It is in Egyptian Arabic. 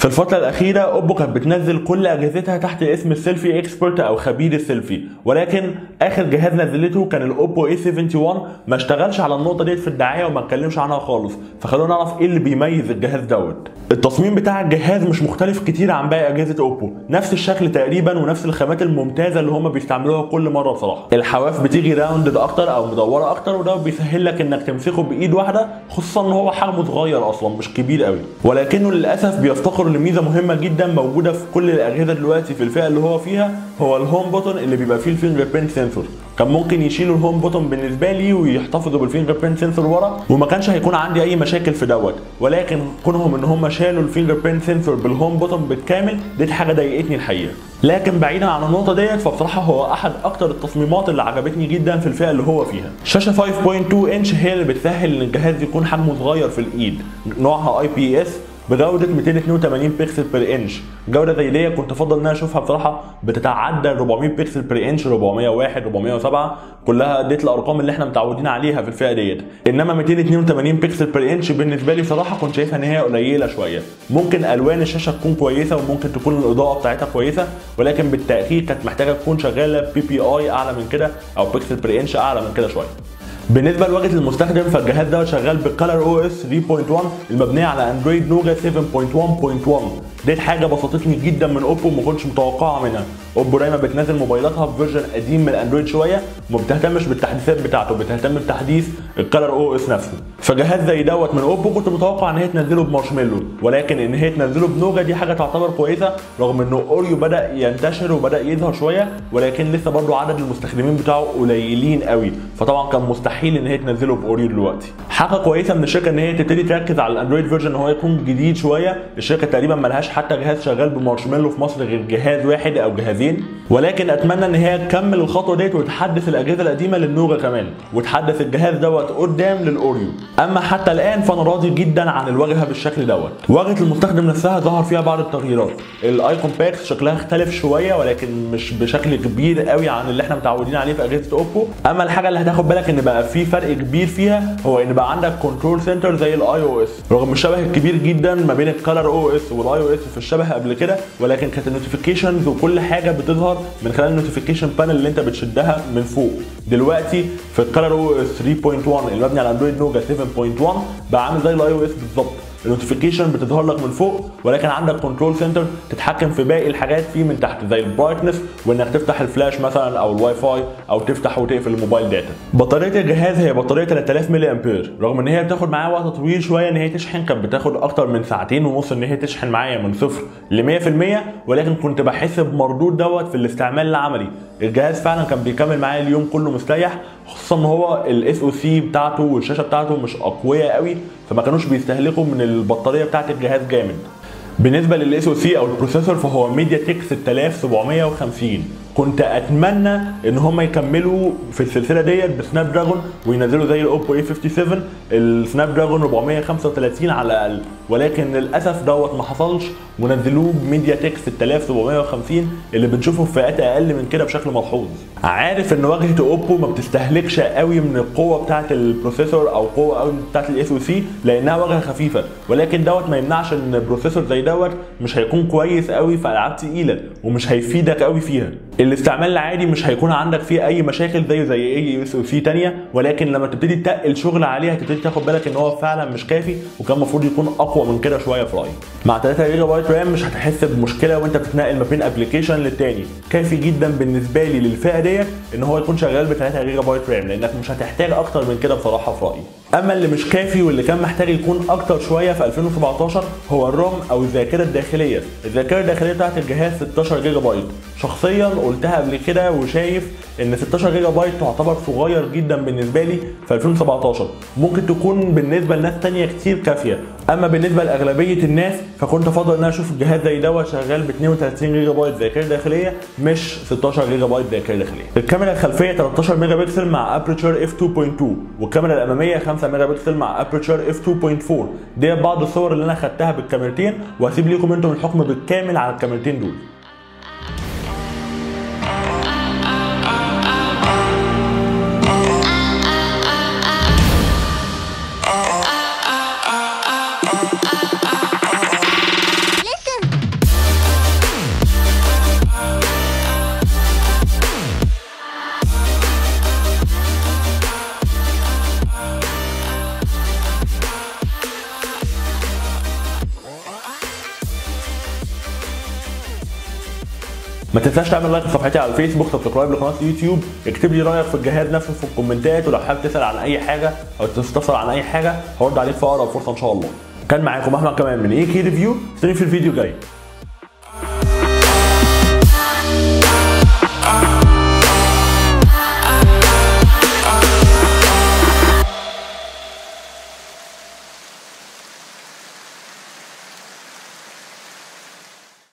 في الفترة الأخيرة أوبو كانت بتنزل كل أجهزتها تحت اسم السيلفي اكسبرت أو خبير السيلفي ولكن آخر جهاز نزلته كان الأوبو اي 71 ما اشتغلش على النقطة ديت في الدعاية وما اتكلمش عنها خالص فخلونا نعرف إيه اللي بيميز الجهاز دوت التصميم بتاع الجهاز مش مختلف كتير عن باقي أجهزة أوبو نفس الشكل تقريبا ونفس الخامات الممتازة اللي هما بيستعملوها كل مرة بصراحة الحواف بتيجي راوندد أكتر أو مدورة أكتر وده بيسهل لك إنك تمسكه بإيد واحدة خصوصا إن هو حجمه صغير أصلا مش كبير قوي ولكنه للأسف بيفتقر لميزة مهمة جدا موجودة في كل الأجهزة دلوقتي في الفئة اللي هو فيها هو الهوم بوتون اللي بيبقى فيه الفينجر برينت سنسور كان ممكن يشيلوا الهوم بوتون بالنسبه لي ويحتفظوا بالفينجر برينت سنسور ورا وما كانش هيكون عندي اي مشاكل في دوت ولكن كونهم ان هم شالوا الفينجر برينت سنسور بالهوم بوتون بالكامل دي حاجه ضايقتني الحقيقه لكن بعيدا عن النقطه ديت فبصراحه هو احد اكتر التصميمات اللي عجبتني جدا في الفئه اللي هو فيها شاشه 5.2 انش هي اللي بتسهل ان الجهاز يكون حجمه صغير في الايد نوعها اي بي اس بجودة 282 بكسل بير انش جودة زي دي كنت افضل ان انا اشوفها بصراحة بتتعدى 400 بكسل بير انش 401 407 كلها ديت الارقام اللي احنا متعودين عليها في الفئة ديت انما 282 بكسل بير انش بالنسبة لي بصراحة كنت شايفها ان هي قليلة شوية ممكن الوان الشاشة تكون كويسة وممكن تكون الاضاءة بتاعتها كويسة ولكن بالتأكيد كانت محتاجة تكون شغالة بي بي اي اعلى من كده او بكسل بير انش اعلى من كده شوية بالنسبه لواجهه المستخدم فالجهاز دوت شغال بالكالر او اس 3.1 المبنيه على اندرويد نوجا 7.1.1 ديت حاجه بسطتني جدا من اوبو وما كنتش متوقعها منها اوبو دايما بتنزل موبايلاتها بفيرجن قديم من الاندرويد شويه وما بتهتمش بالتحديثات بتاعته بتهتم بتحديث الكالر او اس نفسه فجهاز زي دوت من اوبو كنت متوقع ان هي تنزله بمارشميلو ولكن ان هي تنزله بنوجا دي حاجه تعتبر كويسه رغم انه اوريو بدا ينتشر وبدا يظهر شويه ولكن لسه برضه عدد المستخدمين بتاعه قليلين قوي فطبعا كان مستحيل ان هي تنزله باوريو دلوقتي حاجه كويسه من الشركه ان هي تبتدي تركز على الاندرويد فيرجن ان هو يكون جديد شويه الشركه تقريبا ملهاش حتى جهاز شغال بمارشميلو في مصر غير جهاز واحد او جهازين ولكن اتمنى ان هي تكمل الخطوه ديت وتحدث الاجهزه القديمه للنوجا كمان وتحدث الجهاز دوت قدام للاوريو اما حتى الان فانا راضي جدا عن الواجهه بالشكل دوت واجهه المستخدم نفسها ظهر فيها بعض التغييرات الايكون باكس شكلها اختلف شويه ولكن مش بشكل كبير قوي عن اللي احنا متعودين عليه في اجهزه اوبو اما الحاجه اللي هتاخد بالك ان بقى في فرق كبير فيها هو ان بقى عندك كنترول سنتر زي الاي او اس رغم الشبه الكبير جدا ما بين الكالر او اس والاي او اس في الشبه قبل كده ولكن كانت النوتيفيكيشنز وكل حاجه بتظهر من خلال النوتيفيكيشن بانل اللي انت بتشدها من فوق دلوقتي في الكالر او اس 3.1 اللي مبني على اندرويد نوجا 7.1 بقى عامل زي الاي او اس بالظبط النوتيفيكيشن بتظهر لك من فوق ولكن عندك كنترول سنتر تتحكم في باقي الحاجات فيه من تحت زي البرايتنس وانك تفتح الفلاش مثلا او الواي فاي او تفتح وتقفل الموبايل داتا بطاريه الجهاز هي بطاريه 3000 ملي امبير رغم ان هي بتاخد معايا وقت طويل شويه ان هي تشحن كانت بتاخد اكتر من ساعتين ونص ان هي تشحن معايا من صفر ل 100% ولكن كنت بحس بمردود دوت في الاستعمال العملي الجهاز فعلا كان بيكمل معايا اليوم كله مستريح خصوصا ان هو الاس او سي بتاعته والشاشه بتاعته مش اقوياء قوي فما كانوش بيستهلكوا من البطاريه بتاعت الجهاز جامد بالنسبه للاس او سي او البروسيسور فهو ميديا تك 6750 كنت اتمنى ان هم يكملوا في السلسله ديت بسناب دراجون وينزلوا زي الاوبو اي 57 السناب دراجون 435 على الاقل ولكن للاسف دوت ما حصلش ونزلوه بميديا تك 6750 اللي بنشوفه في فئات اقل من كده بشكل ملحوظ عارف ان واجهه اوبو ما بتستهلكش قوي من القوه بتاعه البروسيسور او قوه قوي بتاعه الاس او سي لانها واجهه خفيفه ولكن دوت ما يمنعش ان بروسيسور زي دوت مش هيكون كويس قوي في العاب تقيله ومش هيفيدك قوي فيها الاستعمال العادي مش هيكون عندك فيه اي مشاكل زيه زي اي اس او سي ثانيه ولكن لما تبتدي تقل شغل عليها هتبتدي تاخد بالك ان هو فعلا مش كافي وكان المفروض يكون اقوى من كده شويه في رايي مع 3 جيجا بايت رام مش هتحس بمشكله وانت بتتنقل ما بين ابلكيشن للتاني كافي جدا بالنسبه لي للفئه ديت ان هو يكون شغال ب 3 جيجا بايت رام لانك مش هتحتاج اكتر من كده بصراحه في رايي اما اللي مش كافي واللي كان محتاج يكون اكتر شويه في 2017 هو الروم او الذاكره الداخليه الذاكره الداخليه بتاعت الجهاز 16 جيجا بايت شخصيا قلتها قبل كده وشايف ان 16 جيجا بايت تعتبر صغير جدا بالنسبه لي في 2017 ممكن تكون بالنسبه لناس تانية كتير كافيه اما بالنسبه لاغلبيه الناس فكنت افضل ان انا اشوف الجهاز زي دوت شغال ب 32 جيجا بايت ذاكره داخليه مش 16 جيجا بايت ذاكره داخليه الكاميرا الخلفيه 13 ميجا بكسل مع ابرتشر اف 2.2 والكاميرا الاماميه 5 ميجا بكسل مع ابرتشر اف 2.4 دي بعض الصور اللي انا خدتها بالكاميرتين وهسيب لكم انتم الحكم بالكامل على الكاميرتين دول Listen ما تنساش تعمل لايك لصفحتي على الفيسبوك سبسكرايب لقناه اليوتيوب اكتب لي رايك في الجهاز نفسه في الكومنتات ولو حابب تسال عن اي حاجه او تستفسر عن اي حاجه هرد عليك في اقرب فرصه ان شاء الله كان معاكم احمد كمان من اي كي ريفيو استني في الفيديو جاي